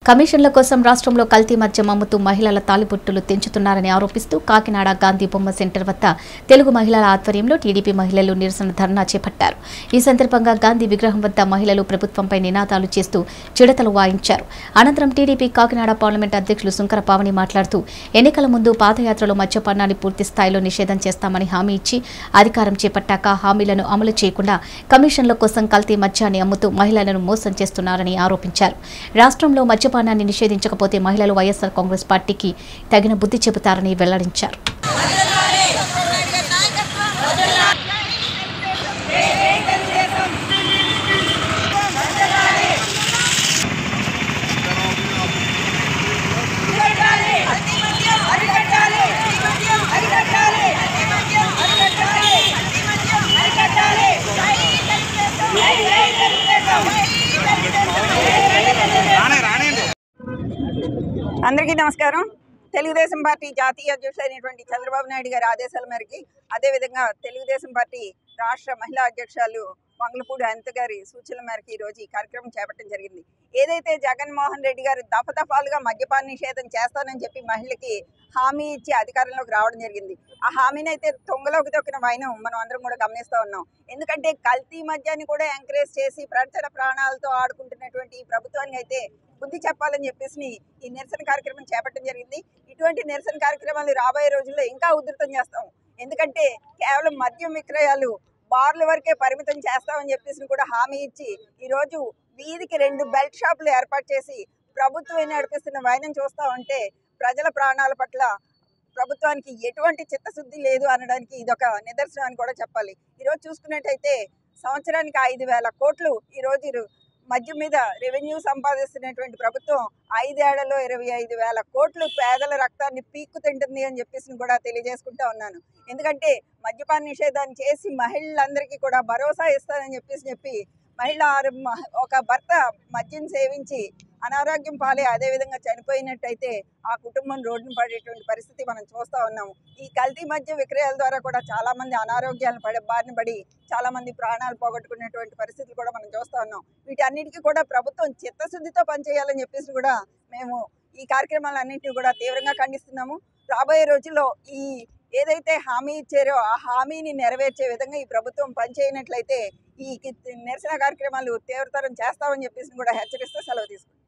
కమిషన్ల కోసం రాష్ట్రంలో కల్తీ మద్యం అమ్ముతూ మహిళల తాలిబొట్టులు తెంచుతున్నారని ఆరోపిస్తూ కాకినాడ గాంధీ బొమ్మ సెంటర్ వద్ద తెలుగు మహిళల ఆధ్వర్యంలో టీడీపీ మహిళలు నిరసన ధర్నా చేపట్టారు ఈ సందర్భంగా గాంధీ విగ్రహం వద్ద మహిళలు ప్రభుత్వంపై నినాదాలు చేస్తూ చిడతలు వాయించారు అనంతరం టీడీపీ కాకినాడ పార్లమెంట్ అధ్యక్షులు సుంకర పావని మాట్లాడుతూ ఎన్నికల ముందు పాదయాత్రలో మద్యపానాన్ని పూర్తి స్థాయిలో నిషేధం చేస్తామని హామీ ఇచ్చి అధికారం చేపట్టాక హామీలను అమలు చేయకుండా కమిషన్ల కోసం కల్తీ మద్యాన్ని అమ్ముతూ మహిళలను మోసం చేస్తున్నారని ఆరోపించారు రాష్ట్రంలో మద్యపానాన్ని నిషేధించకపోతే మహిళలు వైఎస్ఆర్ కాంగ్రెస్ పార్టీకి తగిన బుద్ధి చెబుతారని వెల్లడించారు అందరికీ నమస్కారం తెలుగుదేశం పార్టీ జాతీయ అధ్యక్షుడు అయినటువంటి చంద్రబాబు నాయుడు గారి ఆదేశాల మేరకు అదేవిధంగా తెలుగుదేశం పార్టీ రాష్ట్ర మహిళా అధ్యక్షురాలు మంగళపూడి అనిత గారి సూచనల మేరకు ఈ రోజు ఈ కార్యక్రమం చేపట్టడం జరిగింది ఏదైతే జగన్మోహన్ రెడ్డి గారు దఫదఫాలుగా మద్యపాన నిషేధం చేస్తానని చెప్పి మహిళకి హామీ ఇచ్చి అధికారంలోకి రావడం జరిగింది ఆ హామీని అయితే తొంగలోకి తొక్కిన వైనం మనం అందరం కూడా గమనిస్తూ ఉన్నాం ఎందుకంటే కల్తీ మద్యాన్ని కూడా ఎంకరేజ్ చేసి ప్రజల ప్రాణాలతో ఆడుకుంటున్నటువంటి ఈ ప్రభుత్వానికి అయితే బుద్ధి చెప్పాలని చెప్పేసి ఈ నిరసన కార్యక్రమం చేపట్టడం జరిగింది ఇటువంటి నిరసన కార్యక్రమాలు రాబోయే రోజుల్లో ఇంకా ఉధృతం చేస్తాం ఎందుకంటే కేవలం మద్యం విక్రయాలు బార్ల వరకే పరిమితం చేస్తామని చెప్పేసి కూడా హామీ ఇచ్చి ఈరోజు వీధికి రెండు బెల్ట్ షాపులు ఏర్పాటు చేసి ప్రభుత్వం నడిపిస్తున్న వైనం చూస్తా ఉంటే ప్రజల ప్రాణాల పట్ల ప్రభుత్వానికి ఎటువంటి చిత్తశుద్ధి లేదు అనడానికి ఇదొక నిదర్శనం అని కూడా చెప్పాలి ఈరోజు చూసుకున్నట్టయితే సంవత్సరానికి ఐదు వేల కోట్లు ఈరోజు ఇరు- మద్యం మీద రెవెన్యూ సంపాదిస్తున్నటువంటి ప్రభుత్వం ఐదేళ్లలో ఇరవై ఐదు వేల కోట్లు పేదల రక్తాన్ని పీక్కు తింటుంది అని చెప్పేసి కూడా తెలియజేసుకుంటా ఉన్నాను ఎందుకంటే మద్యపాన నిషేధాన్ని చేసి మహిళలందరికీ కూడా భరోసా ఇస్తానని చెప్పేసి చెప్పి మహిళ ఆరు- మ- ఒక భర్త మద్యం సేవించి అనారోగ్యం పాలే అదేవిధంగా చనిపోయినట్టయితే ఆ కుటుంబం రోడ్డున పడేటువంటి పరిస్థితి మనం చూస్తూ ఉన్నాము ఈ కల్తీ మద్య విక్రయాల ద్వారా కూడా చాలా మంది అనారోగ్యాలు పడే బారిన పడి చాలా మంది ప్రాణాలు పోగొట్టుకునేటువంటి పరిస్థితులు కూడా మనం చూస్తూ ఉన్నాం వీటన్నిటికీ కూడా ప్రభుత్వం చిత్తశుద్ధితో పనిచేయాలని చెప్పేసి కూడా మేము ఈ కార్యక్రమాలన్నింటినీ కూడా తీవ్రంగా ఖండిస్తున్నాము రాబోయే రోజుల్లో ఈ ఏదైతే హామీ ఇచ్చారో ఆ హామీని నెరవేర్చే విధంగా ఈ ప్రభుత్వం పనిచేయనట్లయితే ఈ కి- నిరసన కార్యక్రమాలు తీవ్రతరం చేస్తామని చెప్పేసి కూడా హెచ్చరిస్తూ సెలవు తీసుకుంటాం